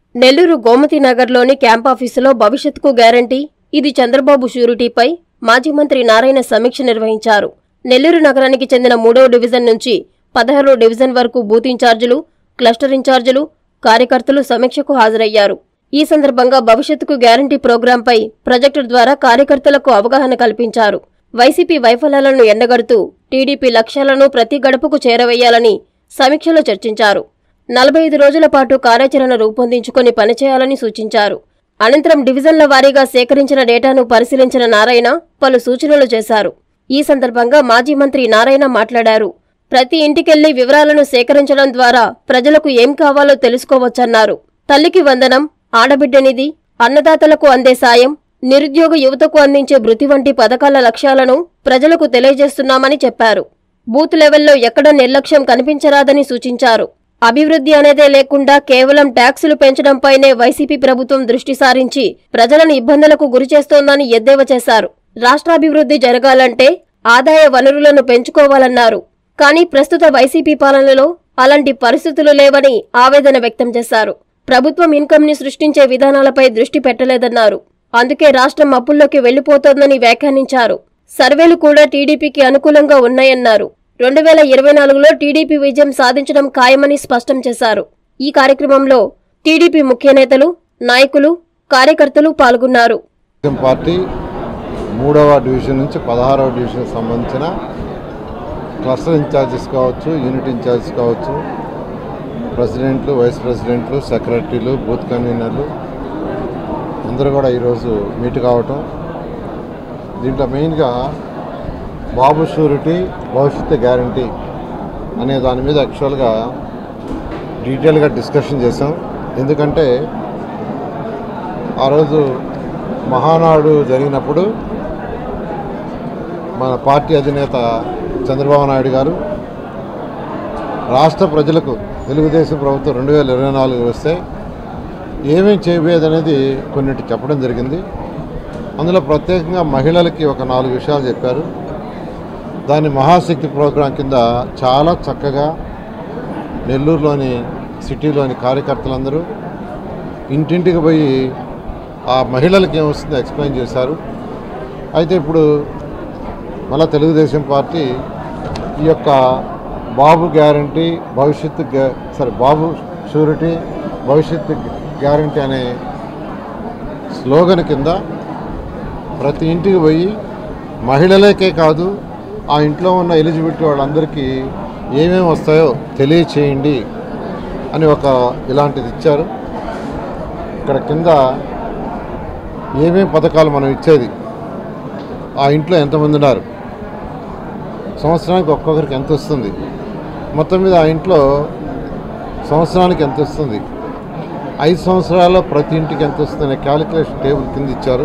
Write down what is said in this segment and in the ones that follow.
నెల్లూరు గోమతి నగర్లోని క్యాంప్ ఆఫీసులో భవిష్యత్తుకు గ్యారంటీ ఇది చంద్రబాబు షూరిటీపై మాజీ మంత్రి నారాయణ సమీక్ష నిర్వహించారు నెల్లూరు నగరానికి చెందిన మూడవ డివిజన్ నుంచి పదహారో డివిజన్ వరకు బూత్ ఇన్ఛార్జీలు క్లస్టర్ ఇన్ఛార్జీలు కార్యకర్తలు సమీక్షకు హాజరయ్యారు ఈ సందర్భంగా భవిష్యత్తుకు గ్యారంటీ ప్రోగ్రాంపై ప్రొజెక్టర్ ద్వారా కార్యకర్తలకు అవగాహన కల్పించారు వైసీపీ వైఫల్యాలను ఎండగడుతూ టీడీపీ లక్ష్యాలను ప్రతి గడపకు చేరవేయాలని సమీక్షలో చర్చించారు నలభై ఐదు రోజుల పాటు కార్యాచరణ రూపొందించుకొని పనిచేయాలని సూచించారు అనంతరం డివిజన్ల వారీగా సేకరించిన డేటాను పరిశీలించిన నారాయణ పలు సూచనలు చేశారు ఈ సందర్భంగా మాజీ మంత్రి నారాయణ మాట్లాడారు ప్రతి ఇంటికెళ్లి వివరాలను సేకరించడం ద్వారా ప్రజలకు ఏం కావాలో తెలుసుకోవచ్చన్నారు తల్లికి వందనం ఆడబిడ్డనిది అన్నదాతలకు అందే సాయం నిరుద్యోగ యువతకు అందించే భృతి వంటి పథకాల లక్ష్యాలను ప్రజలకు తెలియజేస్తున్నామని చెప్పారు బూత్ లెవెల్లో ఎక్కడ నిర్లక్ష్యం కనిపించరాదని సూచించారు అభివృద్ధి అనేదే లేకుండా కేవలం ట్యాక్సులు పెంచడంపైనే వైసీపీ ప్రభుత్వం దృష్టి సారించి ప్రజలను ఇబ్బందులకు గురిచేస్తోందని ఎద్దేవా చేశారు రాష్ట్రాభివృద్ధి జరగాలంటే ఆదాయ వనరులను పెంచుకోవాలన్నారు కానీ ప్రస్తుత వైసీపీ పాలనలో అలాంటి పరిస్థితులు లేవని ఆవేదన వ్యక్తం చేశారు ప్రభుత్వం ఇన్కమ్ ని సృష్టించే విధానాలపై దృష్టి పెట్టలేదన్నారు అందుకే రాష్ట్రం అప్పుల్లోకి వెళ్లిపోతోందని వ్యాఖ్యానించారు సర్వేలు కూడా టీడీపీకి అనుకూలంగా ఉన్నాయన్నారు రెండు వేల ఇరవై నాలుగులో టీడీపీ విజయం సాధించడం ఖాయమని స్పష్టం చేశారు ఈ కార్యక్రమంలో టీడీపీ ముఖ్య నేతలు నాయకులు కార్యకర్తలు పాల్గొన్నారు తెలుగుదేశం పార్టీ మూడవ డివిజన్ నుంచి పదహారవ డివిజన్కి సంబంధించిన క్లస్టర్ ఇన్ఛార్జెస్ కావచ్చు యూనిట్ ఇన్ఛార్జెస్ కావచ్చు ప్రెసిడెంట్లు వైస్ ప్రెసిడెంట్లు సెక్రటరీలు బూత్ కన్వీనర్లు అందరూ కూడా ఈరోజు మీట్ కావటం దీంట్లో మెయిన్గా బాబు షూరిటీ భవిష్యత్తు గ్యారంటీ అనే దాని మీద యాక్చువల్గా డీటెయిల్గా డిస్కషన్ చేసాం ఎందుకంటే ఆ రోజు మహానాడు జరిగినప్పుడు మన పార్టీ అధినేత చంద్రబాబు నాయుడు గారు రాష్ట్ర ప్రజలకు తెలుగుదేశం ప్రభుత్వం రెండు వేల ఇరవై నాలుగు వస్తే ఏమేం చేయబోయేది అనేది కొన్నిటి చెప్పడం జరిగింది అందులో ప్రత్యేకంగా మహిళలకి ఒక నాలుగు విషయాలు చెప్పారు దాన్ని మహాశక్తి ప్రోగ్రాం కింద చాలా చక్కగా నెల్లూరులోని సిటీలోని కార్యకర్తలందరూ ఇంటింటికి పోయి ఆ మహిళలకి ఏమొస్తుందో ఎక్స్ప్లెయిన్ చేశారు అయితే ఇప్పుడు మళ్ళా తెలుగుదేశం పార్టీ ఈ యొక్క బాబు గ్యారంటీ భవిష్యత్తు గ్యా సారీ బాబు షూరిటీ భవిష్యత్తు గ్యారంటీ అనే స్లోగన్ కింద ప్రతి ఇంటికి పోయి మహిళలకే కాదు ఆ ఇంట్లో ఉన్న ఎలిజిబిలిటీ వాళ్ళందరికీ ఏమేమి వస్తాయో తెలియచేయండి అని ఒక ఇలాంటిది ఇచ్చారు ఇక్కడ కింద ఏమేమి పథకాలు మనం ఇచ్చేది ఆ ఇంట్లో ఎంతమంది ఉన్నారు సంవత్సరానికి ఒక్కొక్కరికి ఎంత వస్తుంది మొత్తం మీద ఆ ఇంట్లో సంవత్సరానికి ఎంత వస్తుంది ఐదు సంవత్సరాల్లో ప్రతి ఇంటికి ఎంత వస్తుంది అనే క్యాలిక్యులేషన్ టేబుల్ కింద ఇచ్చారు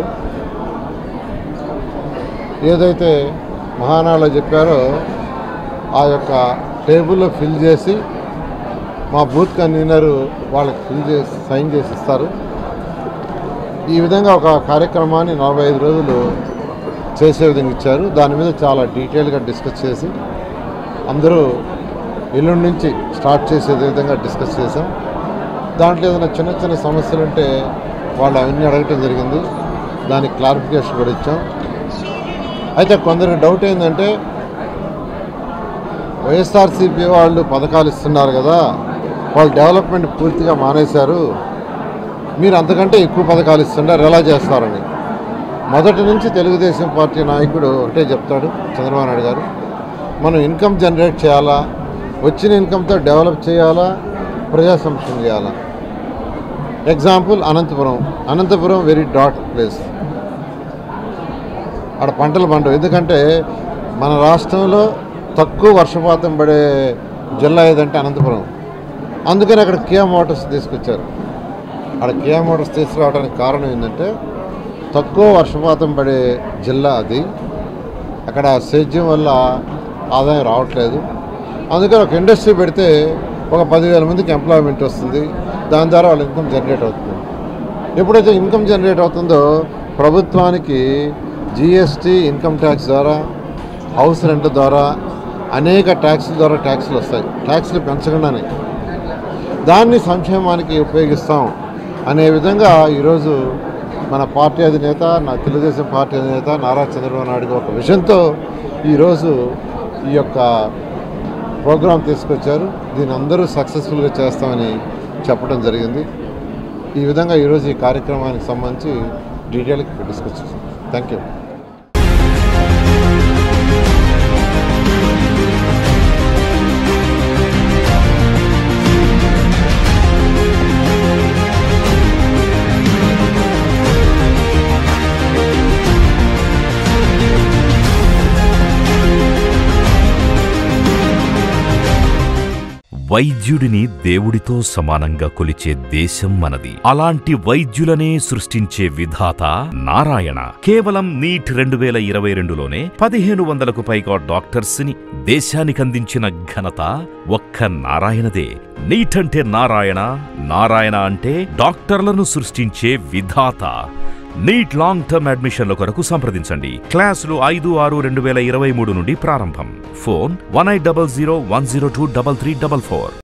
ఏదైతే మహానాడులో చెప్పారో ఆ యొక్క టేబుల్లో ఫిల్ చేసి మా బూత్ కన్వీనర్ వాళ్ళకి ఫిల్ చేసి సైన్ చేసి ఇస్తారు ఈ విధంగా ఒక కార్యక్రమాన్ని నలభై ఐదు రోజులు చేసే విధంగా ఇచ్చారు దాని మీద చాలా డీటెయిల్గా డిస్కస్ చేసి అందరూ ఎల్లుండి నుంచి స్టార్ట్ చేసే విధంగా డిస్కస్ చేసాం దాంట్లో ఏదైనా చిన్న చిన్న సమస్యలు ఉంటే వాళ్ళు అవన్నీ అడగటం జరిగింది దానికి క్లారిఫికేషన్ కూడా ఇచ్చాం అయితే కొందరికి డౌట్ ఏంటంటే వైఎస్ఆర్సీపీ వాళ్ళు పథకాలు ఇస్తున్నారు కదా వాళ్ళు డెవలప్మెంట్ పూర్తిగా మానేశారు మీరు అంతకంటే ఎక్కువ పథకాలు ఇస్తున్నారు ఎలా చేస్తారని మొదటి నుంచి తెలుగుదేశం పార్టీ నాయకుడు ఒకటే చెప్తాడు చంద్రబాబు నాయుడు గారు మనం ఇన్కమ్ జనరేట్ చేయాలా వచ్చిన ఇన్కమ్తో డెవలప్ చేయాలా ప్రజా సంక్షేమం చేయాలా ఎగ్జాంపుల్ అనంతపురం అనంతపురం వెరీ డాట్ ప్లేస్ ఆడ పంటలు పండవు ఎందుకంటే మన రాష్ట్రంలో తక్కువ వర్షపాతం పడే జిల్లా ఏదంటే అనంతపురం అందుకని అక్కడ కియా మోటార్స్ తీసుకొచ్చారు అక్కడ కియా మోటార్స్ తీసుకురావడానికి కారణం ఏంటంటే తక్కువ వర్షపాతం పడే జిల్లా అది అక్కడ సేద్యం వల్ల ఆదాయం రావట్లేదు అందుకని ఒక ఇండస్ట్రీ పెడితే ఒక పదివేల మందికి ఎంప్లాయ్మెంట్ వస్తుంది దాని ద్వారా వాళ్ళ ఇన్కమ్ జనరేట్ అవుతుంది ఎప్పుడైతే ఇన్కమ్ జనరేట్ అవుతుందో ప్రభుత్వానికి జిఎస్టీ ఇన్కమ్ ట్యాక్స్ ద్వారా హౌస్ రెంట్ ద్వారా అనేక ట్యాక్సుల ద్వారా ట్యాక్సులు వస్తాయి ట్యాక్సులు పెంచకుండానే దాన్ని సంక్షేమానికి ఉపయోగిస్తాం అనే విధంగా ఈరోజు మన పార్టీ అధినేత నా తెలుగుదేశం పార్టీ అధినేత నారా చంద్రబాబు నాయుడు గారు ఒక విషయంతో ఈరోజు ఈ యొక్క ప్రోగ్రాం తీసుకొచ్చారు దీన్ని అందరూ సక్సెస్ఫుల్గా చేస్తామని చెప్పడం జరిగింది ఈ విధంగా ఈరోజు ఈ కార్యక్రమానికి సంబంధించి డీటెయిల్గా డిస్కస్ చేస్తాం థ్యాంక్ యూ వైద్యుడిని దేవుడితో సమానంగా కొలిచే దేశం మనది అలాంటి వైద్యులనే సృష్టించే విధాత నారాయణ కేవలం నీట్ రెండు వేల ఇరవై రెండులోనే పదిహేను వందలకు పైగా డాక్టర్స్ ని దేశానికందించిన ఘనత ఒక్క నారాయణదే నీట్ అంటే నారాయణ నారాయణ అంటే డాక్టర్లను సృష్టించే విధాత నీట్ లాంగ్ టర్మ్ అడ్మిషన్ల కొరకు సంప్రదించండి క్లాసులు ఐదు ఆరు రెండు వేల ఇరవై మూడు నుండి ప్రారంభం phone one eight double zero one zero two double three double four